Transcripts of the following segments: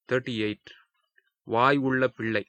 thirty eight வாய் உள்ள பிள்ளை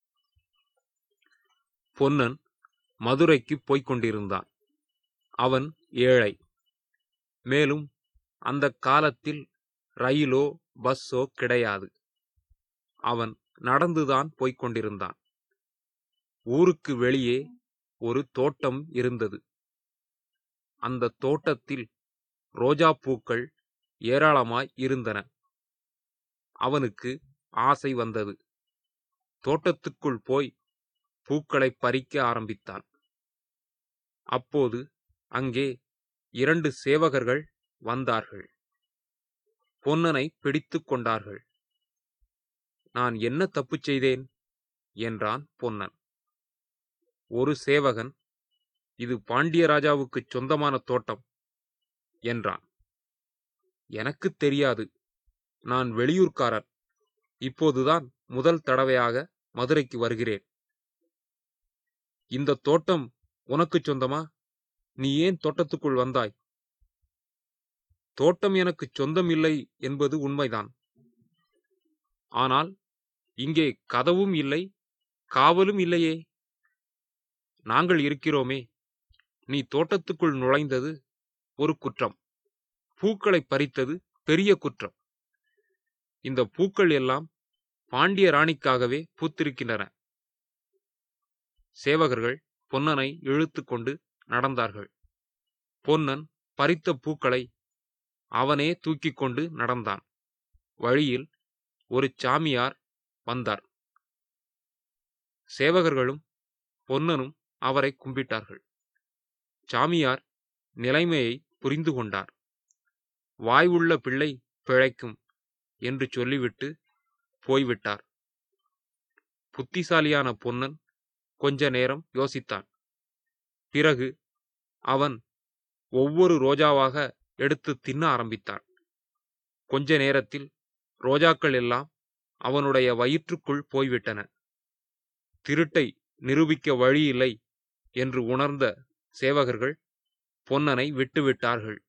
பொன்னன் மதுரைக்கு போய்க் கொண்டிருந்தான் அவன் ஏழை மேலும் அந்த காலத்தில் ரயிலோ பஸ்ஸோ கிடையாது அவன் நடந்துதான் போய்க் கொண்டிருந்தான் ஊருக்கு வெளியே ஒரு தோட்டம் இருந்தது அந்த தோட்டத்தில் ரோஜா பூக்கள் ஏராளமாய் இருந்தன அவனுக்கு ஆசை வந்தது தோட்டத்துக்குள் போய் பூக்களை பறிக்க ஆரம்பித்தான் அப்போது அங்கே இரண்டு சேவகர்கள் வந்தார்கள் பொன்னனை பிடித்து கொண்டார்கள் நான் என்ன தப்பு செய்தேன் என்றான் பொன்னன் ஒரு சேவகன் இது பாண்டியராஜாவுக்கு சொந்தமான தோட்டம் என்றான் எனக்கு தெரியாது நான் வெளியூர்க்காரர் இப்போதுதான் முதல் தடவையாக மதுரைக்கு வருகிறேன் இந்த தோட்டம் உனக்கு சொந்தமா நீ ஏன் தோட்டத்துக்குள் வந்தாய் தோட்டம் எனக்கு சொந்தம் இல்லை என்பது உண்மைதான் ஆனால் இங்கே கதவும் இல்லை காவலும் இல்லையே நாங்கள் இருக்கிறோமே நீ தோட்டத்துக்குள் நுழைந்தது ஒரு குற்றம் பூக்களை பறித்தது பெரிய குற்றம் இந்த பூக்கள் எல்லாம் பாண்டிய ராணிக்காகவே பூத்திருக்கின்றன சேவகர்கள் பொன்னனை இழுத்து கொண்டு நடந்தார்கள் பொன்னன் பறித்த பூக்களை அவனே தூக்கிக் கொண்டு நடந்தான் வழியில் ஒரு சாமியார் வந்தார் சேவகர்களும் பொன்னனும் அவரை கும்பிட்டார்கள் சாமியார் நிலைமையை புரிந்து கொண்டார் வாய் உள்ள பிள்ளை பிழைக்கும் என்று சொல்லிவிட்டு போய்விட்டார் புத்திசாலியான பொன்னன் கொஞ்ச நேரம் யோசித்தான் பிறகு அவன் ஒவ்வொரு ரோஜாவாக எடுத்து தின்ன ஆரம்பித்தான் கொஞ்ச நேரத்தில் ரோஜாக்கள் எல்லாம் அவனுடைய வயிற்றுக்குள் போய்விட்டன திருட்டை நிரூபிக்க வழியில்லை என்று உணர்ந்த சேவகர்கள் பொன்னனை விட்டுவிட்டார்கள்